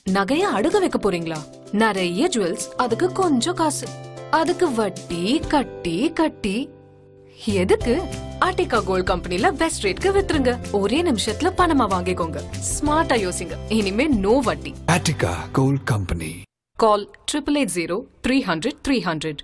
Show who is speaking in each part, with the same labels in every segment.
Speaker 1: நகைய அடுக்க வைக்க போறீங்களா நிறைய ஜுவல்ஸ் அதுக்கு கொஞ்சம் காசு அதுக்கு வட்டி கட்டி கட்டி எதுக்கு ஆர்டிகா கோல்ட் கம்பெனில பெஸ்ட் ரேட்க்கு வித்துருங்க ஒரே நிமிஷத்துல பணமா வாங்கிக்கோங்க ஸ்மார்ட்டா யோசிங்க இனிமே நோ வட்டி
Speaker 2: Attica Gold Company.
Speaker 1: Call triple eight zero three hundred three hundred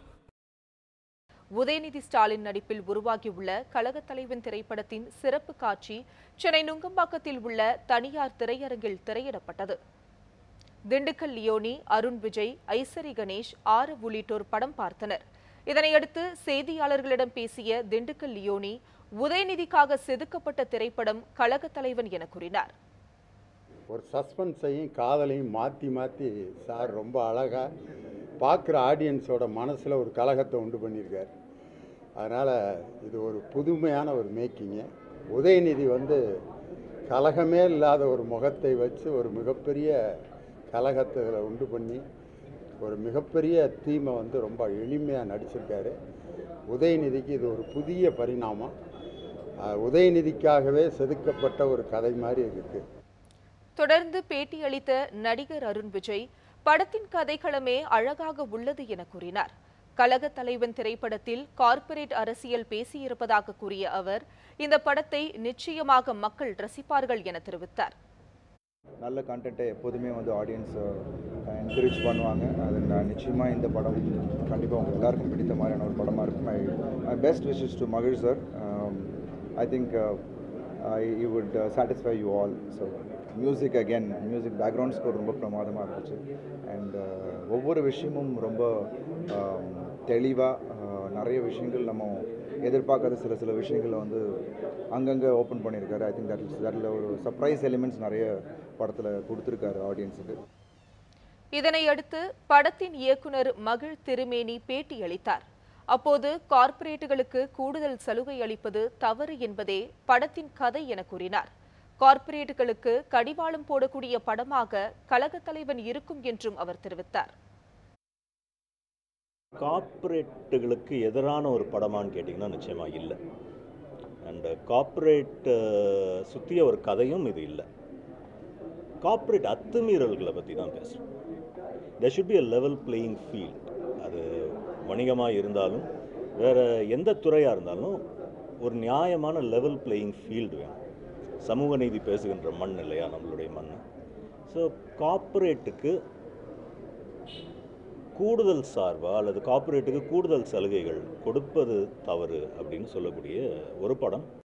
Speaker 3: Udhayanidhi Stalin நடிப்பில் உருவாகியுள்ள கழகத் தலைவன் திரைப்படத்தின் சிறப்பு காட்சி சென்னை நுங்கம்பாக்கத்தில் உள்ள தனியார் திரையரங்கில் திரையிடப்பட்டது திண்டுக்கல் லியோனி அருண் விஜய் ஐசரி கணேஷ் ஆரவ் உள்ளிட்டோர் படம் பார்த்தனர் இதனையடுத்து செய்தியாளர்களிடம் பேசிய திண்டுக்கல் லியோனி உதயநிதிக்காக செதுக்கப்பட்ட திரைப்படம் கழகத் தலைவன் என கூறினார்
Speaker 4: ஒரு சஸ்பென்ஸையும் காதலையும் மாற்றி மாற்றி சார் ரொம்ப அழகாக பார்க்குற ஆடியன்ஸோட மனசில் ஒரு கலகத்தை உண்டு பண்ணியிருக்கார் அதனால் இது ஒரு புதுமையான ஒரு மேக்கிங்கு உதயநிதி வந்து கலகமே இல்லாத ஒரு முகத்தை வச்சு ஒரு மிகப்பெரிய கலகத்தை இதில் உண்டு பண்ணி ஒரு மிகப்பெரிய தீமை வந்து ரொம்ப எளிமையாக நடிச்சிருக்காரு உதயநிதிக்கு இது ஒரு புதிய பரிணாமம் அஹ், உதயநிதிக்காகவே செதுக்கப்பட்ட ஒரு கதை மாதிரி இருக்குது
Speaker 3: தொடர்ந்து பேட்டியளித்த நடிகர் அருண் விஜய் படத்தின் கதைக்களமே அழகாக உள்ளது என கூறினார் கழகத் தலைவன் திரைப்படத்தில் கார்ப்பரேட் அரசியல் பேசியிருப்பதாக கூறிய அவர் இந்த படத்தை நிச்சயமாக மக்கள் ரசிப்பார்கள் என தெரிவித்தார்
Speaker 5: நல்ல கண்டென்ட்டை எப்போதுமே வந்து ஆடியன்ஸ் என்கரேஜ் பண்ணுவாங்க அது நான் நிச்சயமாக இந்த படம் கண்டிப்பாக உங்கள் எல்லாருக்கும் பிடித்த மாதிரியான ஒரு படமாக இருக்கும் I my best wishes to மகிழ் sir I think I you would satisfy you all so music again music background score ரொம்ப பிரமாதமாக இருந்துச்சு அண்ட் ஒவ்வொரு விஷயமும் ரொம்ப தெளிவாக நிறைய விஷயங்கள் நம்ம எதிர்பார்க்காத சில சில விஷயங்களை வந்து அங்கங்கே ஓப்பன் பண்ணியிருக்காரு ஐ திங்க் தட் தட்டில் ஒரு சர்ப்ரைஸ் எலிமெண்ட்ஸ் நிறைய படத்தில் கொடுத்துருக்காரு ஆடியன்ஸுக்கு
Speaker 3: இதனையடுத்து படத்தின் இயக்குனர் மகிழ் திருமேனி பேட்டியளித்தார் அப்போது கார்ப்பரேட்டுகளுக்கு கூடுதல் சலுகை அளிப்பது தவறு என்பதே படத்தின் கதை என கூறினார் கார்ப்பரேட்டுகளுக்கு கடிவாளம் போடக்கூடிய படமாக கழகத் தலைவன் இருக்கும் என்றும் அவர் தெரிவித்தார்
Speaker 6: கார்ப்பரேட்டுகளுக்கு எதிரான ஒரு படமான்னு கேட்டிங்கன்னா நிச்சயமாக இல்லை அண்டு கார்ப்பரேட் சுற்றிய ஒரு கதையும் இது இல்லை கார்ப்பரேட் அத்துமீறல்களை பற்றி தான் பேசுகிறோம் there should be a level playing field அது வணிகமாக இருந்தாலும் வேறு எந்த துறையாக இருந்தாலும் ஒரு நியாயமான லெவல் பிளேயிங் ஃபீல்டு வேணும் சமூக நீதி பேசுகின்ற மண் இல்லையா நம்மளுடைய மண் ஸோ கார்ப்பரேட்டுக்கு கூடுதல் சார்பா அல்லது கார்ப்பரேட்டுக்கு கூடுதல் சலுகைகள் கொடுப்பது தவறு அப்படின்னு சொல்லக்கூடிய ஒரு படம்